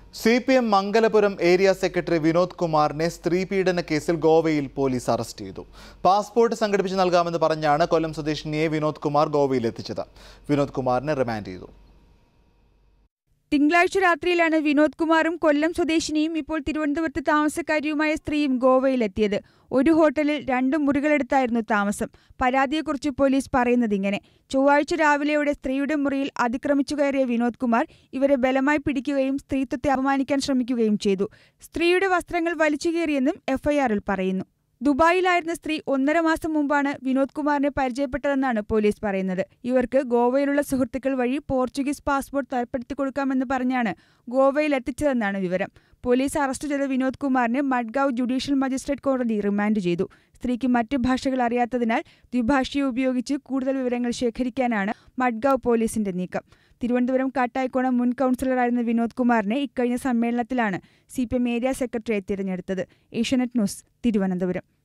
C P M Mangalapuram area secretary Vinod കുമാറിനെ സ്ത്രീ പീഡന കേസിൽ ഗോവയിൽ പോലീസ് അറസ്റ്റ് ചെയ്തു പാസ്പോർട്ട് സംഘടിപ്പിച്ച് നൽകാമെന്ന് പറഞ്ഞാണ് കൊല്ലം സ്വദേശിനിയെ വിനോദ് കുമാർ ഗോവയിൽ എത്തിച്ചത് വിനോദ് കുമാറിനെ റിമാൻഡ് ചെയ്തു തിങ്കളാഴ്ച രാത്രിയിലാണ് വിനോദ് കുമാറും കൊല്ലം സ്വദേശിനിയും ഇപ്പോൾ തിരുവനന്തപുരത്ത് താമസക്കാരിയുമായ സ്ത്രീയും ഗോവയിലെത്തിയത് ഒരു ഹോട്ടലിൽ രണ്ട് മുറികളെടുത്തായിരുന്നു താമസം പരാതിയെക്കുറിച്ച് പോലീസ് പറയുന്നത് ഇങ്ങനെ ചൊവ്വാഴ്ച രാവിലെയോടെ സ്ത്രീയുടെ മുറിയിൽ അതിക്രമിച്ചു കയറിയ വിനോദ് കുമാർ ഇവരെ ബലമായി പിടിക്കുകയും സ്ത്രീത്വത്തെ അപമാനിക്കാൻ ശ്രമിക്കുകയും ചെയ്തു സ്ത്രീയുടെ വസ്ത്രങ്ങൾ വലിച്ചു കീറിയെന്നും എഫ്ഐആറിൽ പറയുന്നു ദുബായിലായിരുന്ന സ്ത്രീ ഒന്നര മാസം മുമ്പാണ് വിനോദ് കുമാറിനെ പരിചയപ്പെട്ടതെന്നാണ് പോലീസ് പറയുന്നത് ഇവർക്ക് ഗോവയിലുള്ള സുഹൃത്തുക്കൾ വഴി പോർച്ചുഗീസ് പാസ്പോർട്ട് തരപ്പെടുത്തി കൊടുക്കാമെന്ന് പറഞ്ഞാണ് ഗോവയിൽ എത്തിച്ചതെന്നാണ് വിവരം പോലീസ് അറസ്റ്റ് ചെയ്ത വിനോദ് കുമാറിനെ മഡ്ഗാവ് ജുഡീഷ്യൽ മജിസ്ട്രേറ്റ് കോടതി റിമാൻഡ് ചെയ്തു സ്ത്രീക്ക് മറ്റ് ഭാഷകൾ അറിയാത്തതിനാൽ ദ്വിഭാഷയെ ഉപയോഗിച്ച് കൂടുതൽ വിവരങ്ങൾ ശേഖരിക്കാനാണ് മഡ്ഗാവ് പോലീസിന്റെ നീക്കം തിരുവനന്തപുരം കാട്ടായിക്കോണം മുൻ കൗൺസിലറായിരുന്ന വിനോദ് കുമാറിനെ ഇക്കഴിഞ്ഞ സമ്മേളനത്തിലാണ് സി പി എം ഏരിയ സെക്രട്ടറിയെ തിരഞ്ഞെടുത്തത് ഏഷ്യാനെറ്റ് ന്യൂസ് തിരുവനന്തപുരം